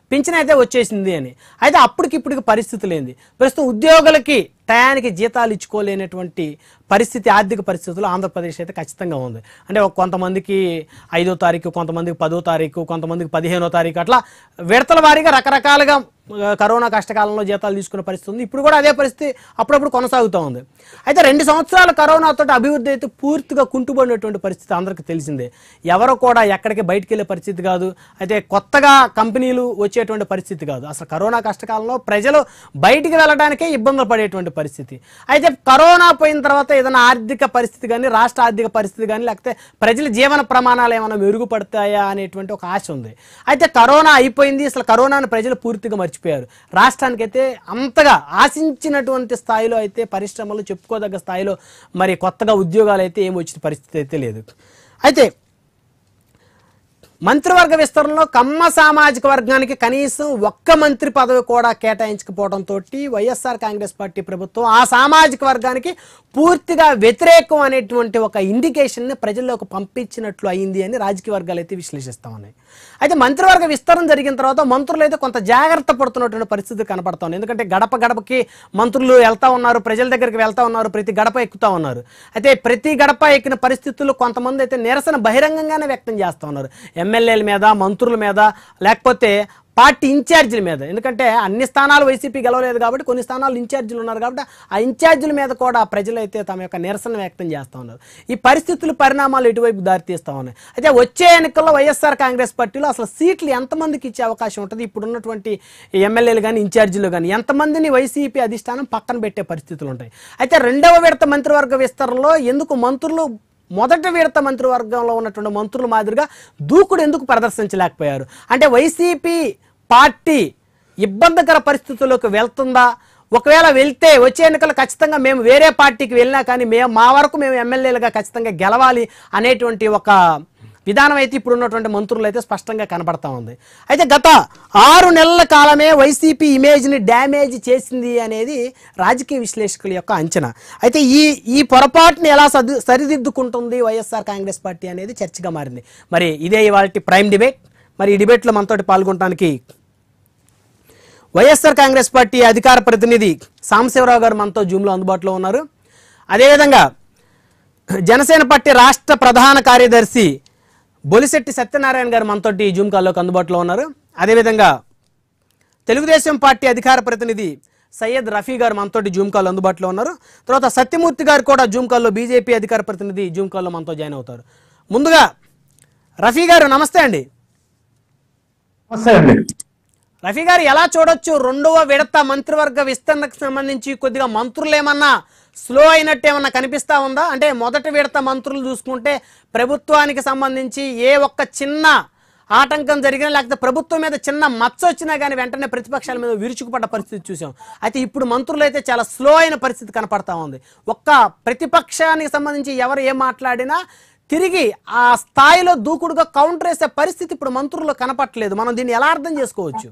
Pension అయితే వచ్చేసింది అని అయితే అప్పటికి ఇప్పటికి పరిస్థితి లేనిది ప్రస్తుతం ఉద్యోగులకి టయానికి జీతాలు ఇచ్చుకోలేనటువంటి పరిస్థితి ఆర్థిక పరిస్థితుల్లో ఆంధ్రప్రదేశ్ అయితే ఖచ్చితంగా ఉంది అంటే ఒక కొంతమందికి ఐదో తారీఖు కొంతమందికి పదో తారీఖు కొంతమందికి పదిహేనో తారీఖు అట్లా విడతల వారీగా రకరకాలుగా ఆ, కరోనా కష్టకాలంలో జీతాలు తీసుకునే పరిస్థితి ఉంది ఇప్పుడు కూడా అదే పరిస్థితి అప్పుడప్పుడు కొనసాగుతూ ఉంది అయితే రెండు సంవత్సరాలు కరోనాతో అభివృద్ధి అయితే పూర్తిగా కుంటుపడినటువంటి పరిస్థితి అందరికీ తెలిసిందే ఎవరు కూడా ఎక్కడికి బయటికి వెళ్ళే పరిస్థితి కాదు అయితే కొత్తగా కంపెనీలు వచ్చేటువంటి పరిస్థితి కాదు అసలు కరోనా కష్టకాలంలో ప్రజలు బయటికి వెళ్ళడానికే ఇబ్బందులు పడేటువంటి పరిస్థితి అయితే కరోనా పోయిన తర్వాత ఏదైనా ఆర్థిక పరిస్థితి కానీ రాష్ట్ర ఆర్థిక పరిస్థితి కానీ లేకపోతే ప్రజల జీవన ప్రమాణాలు ఏమైనా మెరుగుపడతాయా అనేటువంటి ఒక ఆశ ఉంది అయితే కరోనా అయిపోయింది అసలు కరోనాను ప్రజలు పూర్తిగా మర్చిపోయారు రాష్ట్రానికైతే అంతగా ఆశించినటువంటి స్థాయిలో అయితే పరిశ్రమలు చెప్పుకోదగ్గ స్థాయిలో మరి కొత్తగా ఉద్యోగాలు అయితే ఏమి వచ్చిన పరిస్థితి అయితే లేదు అయితే మంత్రివర్గ విస్తరణలో కమ్మ సామాజిక వర్గానికి కనీసం ఒక్క మంత్రి పదవి కూడా కేటాయించకపోవడంతో వైఎస్ఆర్ కాంగ్రెస్ పార్టీ ప్రభుత్వం ఆ సామాజిక వర్గానికి పూర్తిగా వ్యతిరేకం అనేటువంటి ఒక ఇండికేషన్ని ప్రజల్లోకి పంపించినట్లు అయింది అని రాజకీయ వర్గాలు అయితే విశ్లేషిస్తా ఉన్నాయి అయితే మంత్రివర్గ విస్తరణ జరిగిన తర్వాత మంత్రులు అయితే కొంత జాగ్రత్త పడుతున్నటువంటి పరిస్థితి కనపడతా ఉంది ఎందుకంటే గడప గడపకి మంత్రులు వెళ్తా ఉన్నారు ప్రజల దగ్గరికి వెళ్తా ఉన్నారు ప్రతి గడప ఎక్కుతా ఉన్నారు అయితే ప్రతి గడప ఎక్కిన పరిస్థితుల్లో కొంతమంది అయితే నిరసన బహిరంగంగానే వ్యక్తం చేస్తూ ఉన్నారు ఎమ్మెల్యేల మీద మంత్రుల మీద లేకపోతే పార్టీ ఇన్ఛార్జీల మీద ఎందుకంటే అన్ని స్థానాలు వైసీపీ గెలవలేదు కాబట్టి కొన్ని స్థానాలు ఇన్ఛార్జీలు ఉన్నారు కాబట్టి ఆ ఇన్ఛార్జీల మీద కూడా ప్రజలైతే తమ యొక్క నిరసన వ్యక్తం చేస్తూ ఉన్నారు ఈ పరిస్థితులు పరిణామాలు ఎటువైపు దారితీస్తూ ఉన్నాయి అయితే వచ్చే ఎన్నికల్లో వైఎస్ఆర్ కాంగ్రెస్ పార్టీలో అసలు సీట్లు ఎంతమందికి ఇచ్చే అవకాశం ఉంటుంది ఇప్పుడు ఉన్నటువంటి ఎమ్మెల్యేలు కానీ ఇన్ఛార్జీలు కానీ ఎంతమందిని వైసీపీ అధిష్టానం పక్కన పెట్టే పరిస్థితులు ఉంటాయి అయితే రెండవ విడత మంత్రివర్గ విస్తరణలో ఎందుకు మంత్రులు మొదటి విడత మంత్రివర్గంలో ఉన్నటువంటి మంత్రుల మాదిరిగా దూకుడు ఎందుకు ప్రదర్శించలేకపోయారు అంటే వైసీపీ పార్టీ ఇబ్బందికర పరిస్థితుల్లోకి వెళ్తుందా ఒకవేళ వెళ్తే వచ్చే ఎన్నికలు ఖచ్చితంగా మేము వేరే పార్టీకి వెళ్ళినా కానీ మేము మా వరకు మేము ఎమ్మెల్యేలుగా ఖచ్చితంగా గెలవాలి అనేటువంటి ఒక విధానం అయితే ఇప్పుడు ఉన్నటువంటి మంత్రులు అయితే స్పష్టంగా కనబడతా ఉంది అయితే గత ఆరు నెలల కాలమే వైసీపీ ఇమేజ్ని డ్యామేజ్ చేసింది అనేది రాజకీయ విశ్లేషకుల యొక్క అంచనా అయితే ఈ ఈ పొరపాటుని ఎలా సర్ది సరిదిద్దుకుంటుంది వైఎస్ఆర్ కాంగ్రెస్ పార్టీ అనేది చర్చగా మారింది మరి ఇదే ఇవాళ ప్రైమ్ డిబేట్ మరి ఈ డిబేట్లో మనతోటి పాల్గొనడానికి వైఎస్ఆర్ కాంగ్రెస్ పార్టీ అధికార ప్రతినిధి సాంబశివరావు గారు మనతో జూమ్లో అందుబాటులో ఉన్నారు అదేవిధంగా జనసేన పార్టీ రాష్ట్ర ప్రధాన కార్యదర్శి బొలిశెట్టి సత్యనారాయణ గారు మనతోటి ఈ జూమ్ కాల్లోకి అందుబాటులో ఉన్నారు అదేవిధంగా తెలుగుదేశం పార్టీ అధికార ప్రతినిధి సయ్యద్ రఫీ గారు మనతోటి జూమ్ కాల్ అందుబాటులో ఉన్నారు తర్వాత సత్యమూర్తి గారు కూడా జూమ్ కాల్లో బీజేపీ అధికార ప్రతినిధి జూమ్ కాల్లో మనతో జాయిన్ అవుతారు ముందుగా రఫీ గారు నమస్తే అండి నమస్తే అండి రఫీ గారు ఎలా చూడొచ్చు రెండవ విడత మంత్రివర్గ విస్తరణకు సంబంధించి కొద్దిగా మంత్రులు ఏమన్నా స్లో అయినట్టు ఏమన్నా కనిపిస్తా ఉందా అంటే మొదటి విడత మంత్రులు చూసుకుంటే ప్రభుత్వానికి సంబంధించి ఏ ఒక్క చిన్న ఆటంకం జరిగినా లేకపోతే ప్రభుత్వం మీద చిన్న మచ్చ వచ్చినా కానీ వెంటనే ప్రతిపక్షాల మీద విరుచుకుపడ్డ పరిస్థితి చూసాం అయితే ఇప్పుడు మంత్రులు అయితే చాలా స్లో అయిన పరిస్థితి కనపడతా ఉంది ఒక్క ప్రతిపక్షానికి సంబంధించి ఎవరు ఏం మాట్లాడినా తిరిగి ఆ స్థాయిలో దూకుడుగా కౌంటర్ వేసే పరిస్థితి ఇప్పుడు మంత్రుల్లో కనపట్లేదు మనం దీన్ని ఎలా అర్థం చేసుకోవచ్చు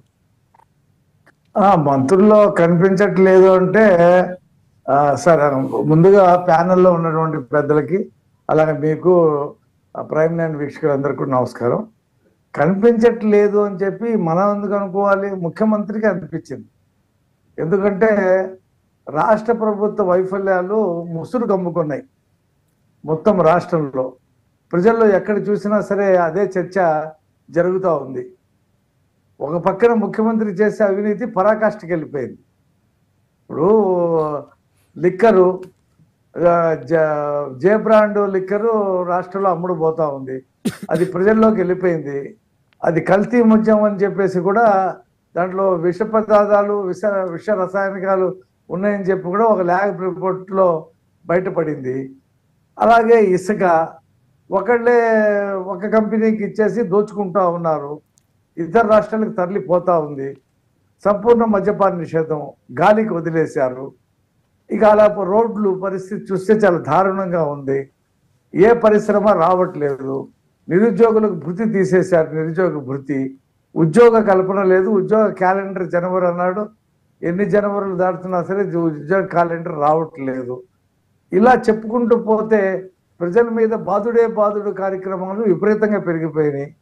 ఆ మంత్రుల్లో కనిపించట్లేదు అంటే ఆ, సరే ముందుగా ప్యానెల్లో ఉన్నటువంటి పెద్దలకి అలాగే మీకు ఆ, ప్రైమ్ నైన్ వీక్షకులందరికీ కూడా నమస్కారం కనిపించట్లేదు అని చెప్పి మనం ఎందుకు అనుకోవాలి ముఖ్యమంత్రికి అనిపించింది ఎందుకంటే రాష్ట్ర ప్రభుత్వ వైఫల్యాలు ముసురు కమ్ముకున్నాయి మొత్తం రాష్ట్రంలో ప్రజల్లో ఎక్కడ చూసినా సరే అదే చర్చ జరుగుతూ ఉంది ఒక పక్కన ముఖ్యమంత్రి చేసే అవినీతి పరాకాష్ఠకి వెళ్ళిపోయింది ఇప్పుడు లిక్కరు ఆ, జ- జే బ్రాండ్ లిక్కరు రాష్ట్రంలో అమ్ముడు పోతా ఉంది అది ప్రజల్లోకి వెళ్ళిపోయింది అది కల్తీ ముత్యం అని చెప్పేసి కూడా దాంట్లో విష పదార్థాలు విష విష రసాయనికాలు ఉన్నాయని చెప్పి కూడా ఒక ల్యాబ్ రిపోర్ట్లో బయటపడింది అలాగే ఇసుక ఒకళ్ళే ఒక కంపెనీకి ఇచ్చేసి దోచుకుంటా ఉన్నారు ఇతర రాష్ట్రాలకు తరలిపోతా ఉంది సంపూర్ణ మద్యపాన నిషేధం గాలికి వదిలేశారు ఇక అలా రోడ్లు పరిస్థితి చూస్తే చాలా దారుణంగా ఉంది ఏ పరిశ్రమ రావట్లేదు నిరుద్యోగులకు భృతి తీసేశారు నిరుద్యోగ భృతి ఉద్యోగ కల్పన లేదు ఉద్యోగ క్యాలెండర్ జనవరి అన్నాడు ఎన్ని జనవరిలు దాటుతున్నా సరే ఉద్యోగ క్యాలెండర్ రావట్లేదు ఇలా చెప్పుకుంటూ పోతే ప్రజల మీద బాధుడే బాధుడు కార్యక్రమాలు విపరీతంగా పెరిగిపోయినాయి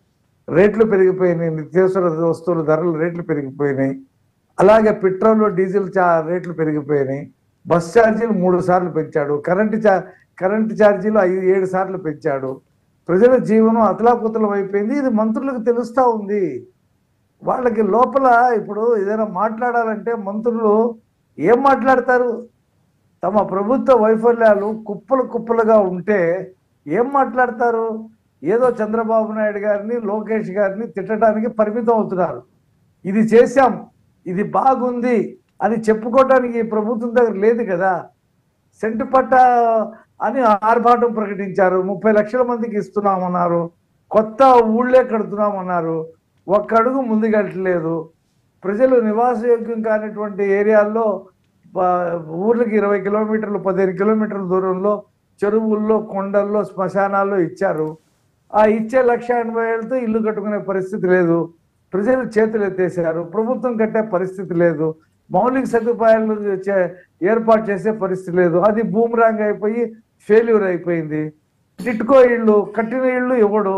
రేట్లు పెరిగిపోయినాయి నిత్యావసర వస్తువుల ధరలు రేట్లు పెరిగిపోయినాయి అలాగే పెట్రోల్ డీజిల్ చా రేట్లు పెరిగిపోయినాయి బస్ ఛార్జీలు మూడు సార్లు పెంచాడు కరెంటు చా కరెంటు ఛార్జీలు ఐదు ఏడు సార్లు పెంచాడు ప్రజల జీవనం అతలాకుతలం అయిపోయింది ఇది మంత్రులకు తెలుస్తా ఉంది వాళ్ళకి లోపల ఇప్పుడు ఏదైనా మాట్లాడాలంటే మంత్రులు ఏం మాట్లాడతారు తమ ప్రభుత్వ వైఫల్యాలు కుప్పలు కుప్పలుగా ఉంటే ఏం మాట్లాడతారు ఏదో చంద్రబాబు నాయుడు గారిని లోకేష్ గారిని తిట్టడానికి పరిమితం అవుతున్నారు ఇది చేశాం ఇది బాగుంది అని చెప్పుకోవడానికి ఈ ప్రభుత్వం దగ్గర లేదు కదా సెంటు పట్ట అని ఆర్భాటం ప్రకటించారు ముప్పై లక్షల మందికి ఇస్తున్నామన్నారు కొత్త ఊళ్ళే కడుతున్నామన్నారు ఒక్క అడుగు ముందుకెళ్ళట్లేదు ప్రజలు నివాసయోగ్యం కానిటువంటి ఏరియాల్లో ప- ఊర్లకి ఇరవై కిలోమీటర్లు పదిహేను కిలోమీటర్ల దూరంలో చెరువుల్లో కొండల్లో శ్మశానాల్లో ఇచ్చారు ఆ ఇచ్చే లక్ష ఎనభై వేలతో ఇల్లు కట్టుకునే పరిస్థితి లేదు ప్రజలు చేతులు ఎత్తేసారు ప్రభుత్వం కట్టే పరిస్థితి లేదు మౌలిక సదుపాయాలు చే- ఏర్పాటు చేసే పరిస్థితి లేదు అది బూమరాంగ్ అయిపోయి ఫెయిల్యూర్ అయిపోయింది టిట్కో ఇళ్ళు కట్టిన ఇళ్ళు ఇవ్వడు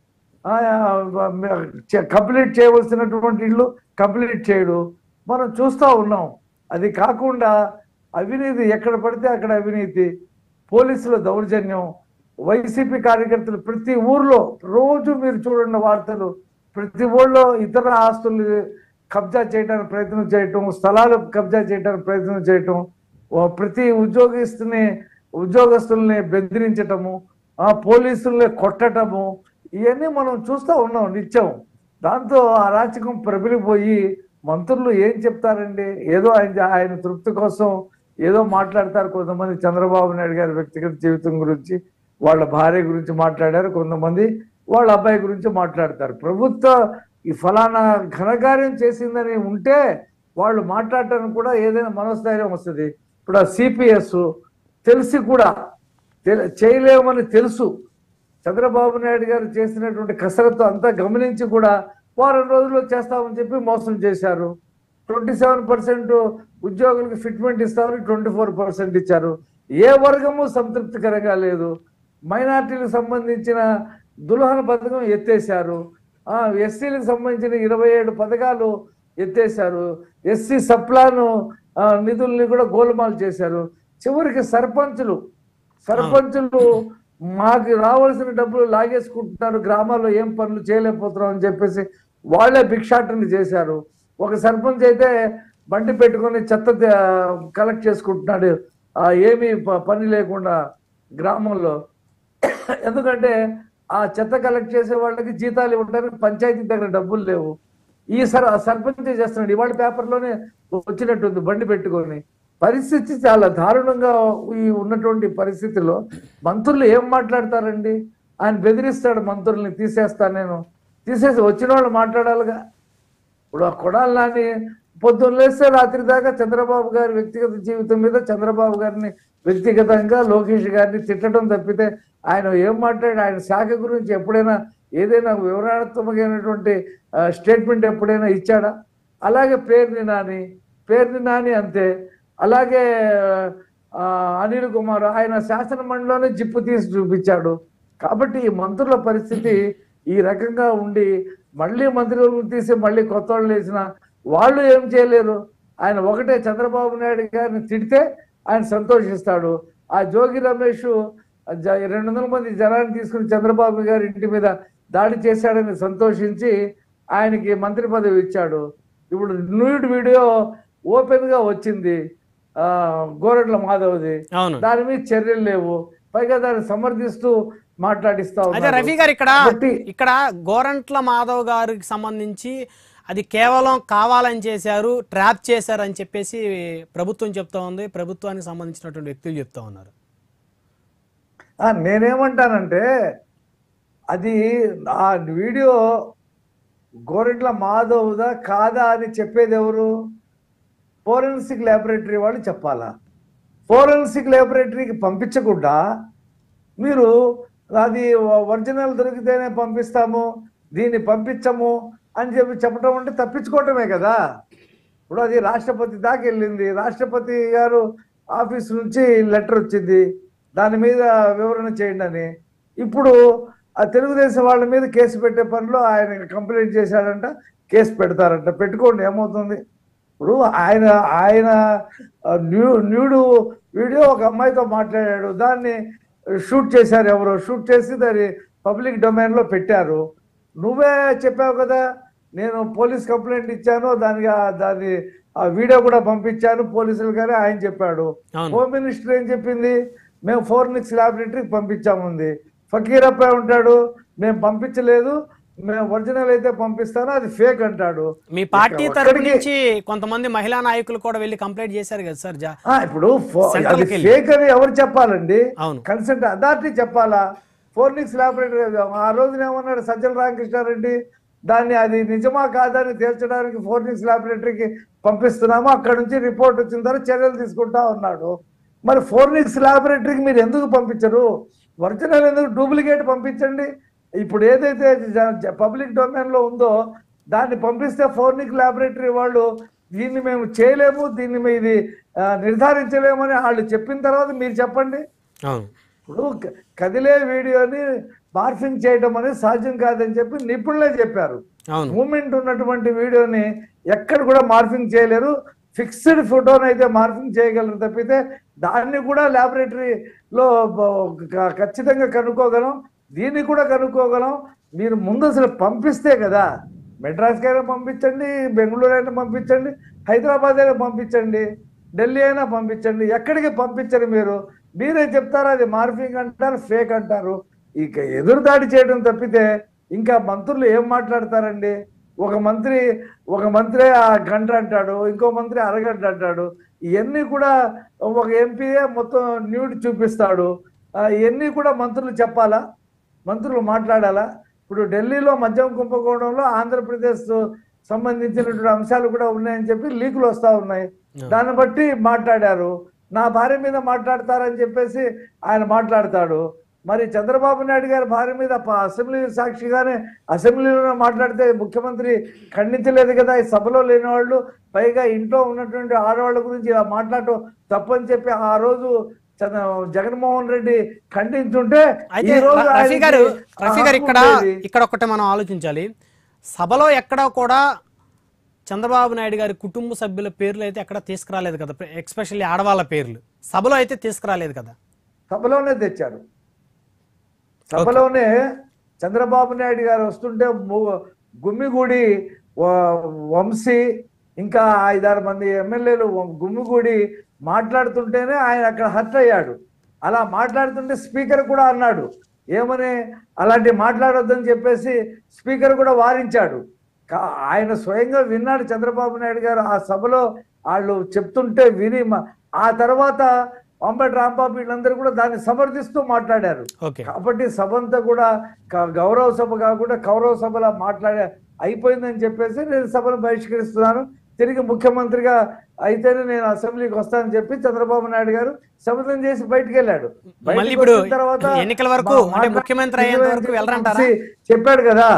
కంప్లీట్ చేయవలసినటువంటి ఇళ్ళు కంప్లీట్ చేయడు మనం చూస్తూ ఉన్నాం అది కాకుండా అవినీతి ఎక్కడ పడితే అక్కడ అవినీతి పోలీసుల దౌర్జన్యం వైసీపీ కార్యకర్తలు ప్రతి ఊర్లో రోజు మీరు చూడండి వార్తలు ప్రతి ఊళ్ళో ఇతర ఆస్తులు కబ్జా చేయడానికి ప్రయత్నం చేయటం స్థలాలు కబ్జా చేయడానికి ప్రయత్నం చేయటం ఓ ప్రతి ఉద్యోగస్తుని ఉద్యోగస్తుల్ని బెదిరించటము ఆ పోలీసుల్ని కొట్టటము ఇవన్నీ మనం చూస్తూ ఉన్నాం నిత్యం దాంతో ఆ రాచకం ప్రబలిపోయి మంత్రులు ఏం చెప్తారండి ఏదో ఆయన ఆయన తృప్తి కోసం ఏదో మాట్లాడతారు కొంతమంది చంద్రబాబు నాయుడు గారి వ్యక్తిగత జీవితం గురించి వాళ్ళ భార్య గురించి మాట్లాడారు కొంతమంది వాళ్ళ అబ్బాయి గురించి మాట్లాడతారు ప్రభుత్వ ఈ ఫలానా ఘనకార్యం చేసిందని ఉంటే వాళ్ళు మాట్లాడటానికి కూడా ఏదైనా మనోస్థైర్యం వస్తుంది ఇప్పుడు ఆ సిపిఎస్ తెలిసి కూడా తె- చేయలేమని తెలుసు చంద్రబాబు నాయుడు గారు చేసినటువంటి కసరత్తు అంతా గమనించి కూడా వారం రోజుల్లో చేస్తామని చెప్పి మోసం చేశారు ట్వంటీ సెవెన్ పర్సెంట్ ఉద్యోగులకు ఫిట్మెంట్ ఇస్తామని ట్వంటీ ఫోర్ పర్సెంట్ ఇచ్చారు ఏ వర్గము సంతృప్తికరంగా లేదు మైనార్టీలకు సంబంధించిన దుల్హన పథకం ఎత్తేశారు ఆ, ఎస్సీలకు సంబంధించిన ఇరవై ఏడు పథకాలు ఎత్తేశారు ఎస్సీ సప్లాను ఆ, నిధుల్ని కూడా గోలుమాలు చేశారు చివరికి సర్పంచులు సర్పంచులు మాకు రావాల్సిన డబ్బులు లాగేసుకుంటున్నారు గ్రామాల్లో ఏం పనులు చేయలేకపోతున్నాం అని చెప్పేసి వాళ్ళే భిక్షాటన చేశారు ఒక సర్పంచ్ అయితే బండి పెట్టుకొని చెత్త తే- కలెక్ట్ చేసుకుంటున్నాడు ఆ, ఏమీ ప- పని లేకుండా గ్రామంలో ఎందుకంటే ఆ చెత్త కలెక్ట్ చేసే వాళ్ళకి జీతాలు ఇవ్వడానికి పంచాయతీ దగ్గర డబ్బులు లేవు ఈ సర్ సర్పంచ్ చేస్తున్నాడు ఇవాళ పేపర్లోనే వచ్చినట్టుంది బండి పెట్టుకొని పరిస్థితి చాలా దారుణంగా ఈ ఉన్నటువంటి పరిస్థితిలో మంత్రులు ఏం మాట్లాడతారండి ఆయన బెదిరిస్తాడు మంత్రుల్ని తీసేస్తాను నేను తీసేసి వచ్చిన వాళ్ళు మాట్లాడాలిగా ఇప్పుడు ఆ కొడాలి నాని పొద్దున్న లేస్తే రాత్రి దాకా చంద్రబాబు గారి వ్యక్తిగత జీవితం మీద చంద్రబాబు గారిని వ్యక్తిగతంగా లోకేష్ గారిని తిట్టడం తప్పితే ఆయన ఏం మాట్లాడి ఆయన శాఖ గురించి ఎప్పుడైనా ఏదైనా వివరణాత్మకమైనటువంటి స్టేట్మెంట్ ఎప్పుడైనా ఇచ్చాడా అలాగే పేరుని నాని పేరుని నాని అంతే అలాగే ఆ, అనిల్ కుమార్ ఆయన శాసన మండలిలోనే జిప్పు తీసి చూపించాడు కాబట్టి ఈ మంత్రుల పరిస్థితి ఈ రకంగా ఉండి మళ్ళీ మంత్రివర్గం తీసి మళ్ళీ కొత్త వాళ్ళు వేసిన వాళ్ళు ఏం చేయలేరు ఆయన ఒకటే చంద్రబాబు నాయుడు గారిని తిడితే ఆయన సంతోషిస్తాడు ఆ జోగి రమేష్ జ- రెండు వందల మంది జనాన్ని తీసుకుని చంద్రబాబు గారి ఇంటి మీద దాడి చేశాడని సంతోషించి ఆయనకి మంత్రి పదవి ఇచ్చాడు ఇప్పుడు న్యూడ్ వీడియో ఓపెన్ గా వచ్చింది ఆ గోరెడ్ల మాధవ్ది అవును దాని మీద చర్యలు లేవు పైగా దాన్ని సమర్థిస్తూ మాట్లాడిస్తా అయితే ఉన్నారు. రఫీ గారు ఇక్కడ కాబట్టి ఇక్కడ గోరంట్ల మాధవ్ గారికి సంబంధించి అది కేవలం కావాలని చేశారు ట్రాప్ చేశారు అని చెప్పేసి ప్రభుత్వం చెప్తా ఉంది ప్రభుత్వానికి సంబంధించినటువంటి వ్యక్తులు చెప్తా ఉన్నారు ఆ, నేనేమంటానంటే అది ఆ వీడియో గోరెంట్ల మాధవ్దా కాదా అని చెప్పేది ఎవరు ఫోరెన్సిక్ ల్యాబొరేటరీ వాళ్ళు చెప్పాలా ఫోరెన్సిక్ ల్యాబొరేటరీకి పంపించకుండా మీరు అది ఒరిజినల్ దొరికితేనే పంపిస్తాము దీన్ని పంపించము అని చెప్పి చెప్పడం అంటే తప్పించుకోవటమే కదా ఇప్పుడు అది రాష్ట్రపతి దాకా వెళ్ళింది రాష్ట్రపతి గారు ఆఫీస్ నుంచి లెటర్ వచ్చింది దాని మీద వివరణ చేయండి అని ఇప్పుడు ఆ తెలుగుదేశం వాళ్ళ మీద కేసు పెట్టే పనిలో ఆయన కంప్లైంట్ చేశాడంట కేసు పెడతారంట పెట్టుకోండి ఏమవుతుంది ఇప్పుడు ఆయన ఆయన ఆ, న్యూ న్యూడు వీడియో ఒక అమ్మాయితో మాట్లాడాడు దాన్ని షూట్ చేశారు ఎవరో షూట్ చేసి దాన్ని పబ్లిక్ డొమైన్లో పెట్టారు నువ్వే చెప్పావు కదా నేను పోలీస్ కంప్లైంట్ ఇచ్చాను దానికి ఆ- దాన్ని ఆ వీడియో కూడా పంపించాను పోలీసులు కానీ ఆయన చెప్పాడు అవును. హోమ్ మినిస్టర్ ఏం చెప్పింది మేము ఫోర్నిక్స్ ల్యాబొరేటరీకి పంపించాముంది ఫకీరప్ప ఉంటాడు మేము పంపించలేదు మేము ఒరిజినల్ అయితే పంపిస్తాను అది ఫేక్ అంటాడు మీ పార్టీ ఇక్కడ తరపు ఒక్కడికి- నుంచి కొంతమంది మహిళా నాయకులు కూడా వెళ్ళి కంప్లైంట్ చేశారు కదా సార్ జా ఆ, ఇప్పుడు ఫో- Central అది కి వెళ్ళి. ఫేక్ అని ఎవరు చెప్పాలండి అవును. కన్సెంట్ అథారిటీ చెప్పాలా ఫోర్నిక్స్ ల్యాబొరేటరీ ఆ రోజున ఏమన్నాడు సజ్జల రామకృష్ణారెడ్డి దాన్ని అది నిజమా కాదా అని తేల్చడానికి ఫోర్నిక్స్ ల్యాబొరేటరీకి పంపిస్తున్నాము అక్కడ నుంచి రిపోర్ట్ వచ్చిన తర్వాత చర్యలు తీసుకుంటా ఉన్నాడు మరి ఫోర్నిక్స్ ల్యాబొరేటరీకి మీరు ఎందుకు పంపించరు ఒరిజినల్ ఎందుకు డూప్లికేట్ పంపించండి ఇప్పుడు ఏదైతే పబ్లిక్ డొమైన్ లో ఉందో దాన్ని పంపిస్తే ఫోర్నిక్ ల్యాబొరేటరీ వాళ్ళు దీన్ని మేము చేయలేము దీన్ని మేము ఇది ఆ, నిర్ధారించలేమని వాళ్ళు చెప్పిన తర్వాత మీరు చెప్పండి అవును ఇప్పుడు క- కదిలే వీడియోని మార్ఫింగ్ చేయడం అనేది సాధ్యం కాదని చెప్పి నిపుణులే చెప్పారు అవును మూమెంట్ ఉన్నటువంటి వీడియోని ఎక్కడ కూడా మార్ఫింగ్ చేయలేరు ఫిక్స్డ్ ఫోటోని అయితే మార్ఫింగ్ చేయగలరు తప్పితే దాన్ని కూడా ల్యాబొరేటరీలో ఖచ్చితంగా కనుక్కోగలం దీన్ని కూడా కనుక్కోగలం మీరు ముందు అసలు పంపిస్తే కదా మెడ్రాస్కి అయినా పంపించండి బెంగళూరు అయినా పంపించండి హైదరాబాద్ అయినా పంపించండి ఢిల్లీ అయినా పంపించండి ఎక్కడికి పంపించరు మీరు మీరే చెప్తారు అది మార్ఫింగ్ అంటారు ఫేక్ అంటారు ఇక ఎదురుదాడి చేయడం తప్పితే ఇంకా మంత్రులు ఏం మాట్లాడతారండి ఒక మంత్రి ఒక మంత్రి ఆ గంట అంటాడు ఇంకో మంత్రి అరగంట అంటాడు ఇవన్నీ కూడా ఒక ఎంపీఏ మొత్తం న్యూడ్ చూపిస్తాడు ఆ, ఇవన్నీ కూడా మంత్రులు చెప్పాలా మంత్రులు మాట్లాడాలా ఇప్పుడు ఢిల్లీలో మద్యం కుంభకోణంలో ఆంధ్రప్రదేశ్ సంబంధించినటువంటి అంశాలు కూడా ఉన్నాయని చెప్పి లీకులు వస్తా ఉన్నాయి దాన్ని బట్టి మాట్లాడారు నా భార్య మీద మాట్లాడతారని చెప్పేసి ఆయన మాట్లాడతాడు మరి చంద్రబాబు నాయుడు గారి భార్య మీద ప- అసెంబ్లీ సాక్షిగానే అసెంబ్లీలో మాట్లాడితే ముఖ్యమంత్రి ఖండించలేదు కదా ఈ సభలో లేని వాళ్ళు పైగా ఇంట్లో ఉన్నటువంటి ఆడవాళ్ళ గురించి ఇలా మాట్లాడటం తప్పని చెప్పి ఆ రోజు చంద్ర- జగన్మోహన్ రెడ్డి ఖండించుంటే అయితే ఈ రోజు ర- రఫీ గారు ఆయనకి రఫీ గారు హక్కు ఇక్కడ ఉండేది. ఇక్కడ ఒకటి మనం ఆలోచించాలి సభలో ఎక్కడా కూడా చంద్రబాబు నాయుడు గారి కుటుంబ సభ్యుల పేర్లు అయితే ఎక్కడ తీసుకురాలేదు కదా ఎక్స్పెషల్లీ ఆడవాళ్ళ పేర్లు సభలో అయితే తీసుకురాలేదు కదా సభలోనే తెచ్చారు సభలోనే చంద్రబాబు నాయుడు గారు వస్తుంటే ము- గుమ్మిగూడి వ- వంశీ ఇంకా ఐదారు మంది ఎమ్మెల్యేలు గుమ్మిగూడి మాట్లాడుతుంటేనే ఆయన అక్కడ హర్ట్ అయ్యాడు అలా మాట్లాడుతుంటే స్పీకర్ కూడా అన్నాడు ఏమని అలాంటి మాట్లాడొద్దని చెప్పేసి స్పీకర్ కూడా వారించాడు కా- ఆయన స్వయంగా విన్నాడు చంద్రబాబు నాయుడు గారు ఆ సభలో వాళ్ళు చెప్తుంటే విని మ- ఆ తర్వాత అంబటి రాంబాబు వీళ్ళందరూ కూడా దాన్ని సమర్థిస్తూ మాట్లాడారు ఓకే కాబట్టి సభ అంతా కూడా క- గౌరవ సభ కాకుండా కౌరవ సభలా మాట్లాడే అయిపోయిందని చెప్పేసి నేను సభను బహిష్కరిస్తున్నాను తిరిగి ముఖ్యమంత్రిగా అయితేనే నేను అసెంబ్లీకి వస్తానని చెప్పి చంద్రబాబు నాయుడు గారు శపథం చేసి బయటికి వెళ్ళాడు మళ్ళీ బయటికి ఇప్పుడు వచ్చిన తర్వాత ఎన్నికల వరకు మా- అంటే మాట్లా- ముఖ్యమంత్రి అయ్యేంత వరకు వెళ్ళరంటారా? చెప్పి- చెప్పాడు కదా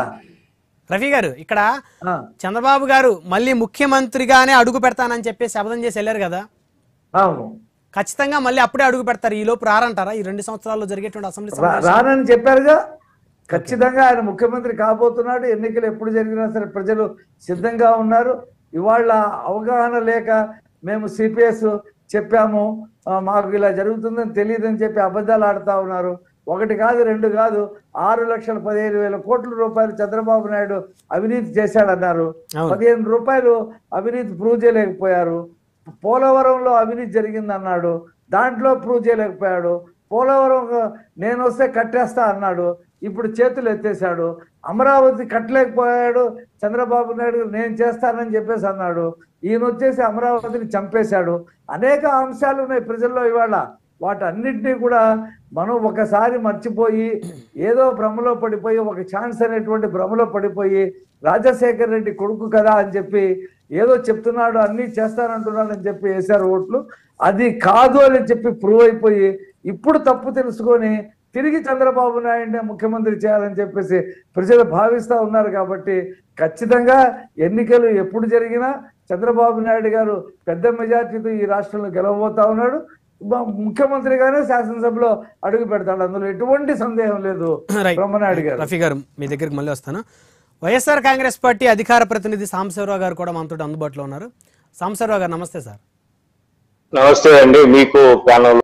రఫీ గారు ఇక్కడ ఆ, చంద్రబాబు గారు మళ్ళీ ముఖ్యమంత్రిగానే అడుగు పెడతానని చెప్పి శపథం చేసి వెళ్ళారు కదా అవును ఖచ్చితంగా మళ్ళీ అప్పుడే అడుగు పెడతారు ఈ లోపు రారంటారా ఈ రెండు సంవత్సరాల్లో జరిగేటువంటి అసెంబ్లీ రా- సమావేశాలు? రానని చెప్పారుగా ఖచ్చితంగా ఆయన ముఖ్యమంత్రి కాబోతున్నాడు ఎన్నికలు ఎప్పుడు జరిగినా సరే ప్రజలు సిద్ధంగా ఉన్నారు ఇవాళ అవగాహన లేక మేము సిపిఎస్ చెప్పాము ఆ, మాకు ఇలా జరుగుతుందని తెలియదని చెప్పి అబద్ధాలు ఆడుతా ఉన్నారు ఒకటి కాదు రెండు కాదు ఆరు లక్షల పదిహేను వేల కోట్ల రూపాయలు చంద్రబాబు నాయుడు అవినీతి చేశాడన్నారు అవును. పదిహేను రూపాయలు అవినీతి ప్రూవ్ చేయలేకపోయారు పోలవరంలో అవినీతి జరిగిందన్నాడు దాంట్లో ప్రూవ్ చేయలేకపోయాడు పోలవరం నేను వస్తే కట్టేస్తా అన్నాడు ఇప్పుడు చేతులు ఎత్తేసాడు అమరావతి కట్టలేకపోయాడు చంద్రబాబు నాయుడు నేను చేస్తానని చెప్పేసి అన్నాడు ఈయన వచ్చేసి అమరావతిని చంపేశాడు అనేక అంశాలు ఉన్నాయి ప్రజల్లో ఇవాళ వాటన్నిటినీ కూడా మనం ఒకసారి మర్చిపోయి ఏదో భ్రమలో పడిపోయి ఒక ఛాన్స్ అనేటువంటి భ్రమలో పడిపోయి రాజశేఖర్ రెడ్డి కొడుకు కదా అని చెప్పి ఏదో చెప్తున్నాడు అన్ని చేస్తానంటున్నాడు అని చెప్పి వేశారు ఓట్లు అది కాదు అని చెప్పి ప్రూవ్ అయిపోయి ఇప్పుడు తప్పు తెలుసుకొని తిరిగి చంద్రబాబు నాయుడిని ముఖ్యమంత్రి చేయాలని చెప్పేసి ప్రజలు భావిస్తూ ఉన్నారు కాబట్టి ఖచ్చితంగా ఎన్నికలు ఎప్పుడు జరిగినా చంద్రబాబు నాయుడు గారు పెద్ద మెజార్టీతో ఈ రాష్ట్రంలో గెలవబోతా ఉన్నాడు బ- ముఖ్యమంత్రిగానే శాసనసభలో అడుగు పెడతాడు అందులో ఎటువంటి సందేహం లేదు రైట్ బ్రహ్మనాయుడు గారు రఫీ గారు మీ దగ్గరికి మళ్ళీ వస్తాను వైఎస్ఆర్ కాంగ్రెస్ పార్టీ అధికార ప్రతినిధి సాంబశివరావు గారు కూడా మనతో అందుబాటులో ఉన్నారు సాంబశివరావు గారు నమస్తే సార్ నమస్తే అండి మీకు ప్యానల్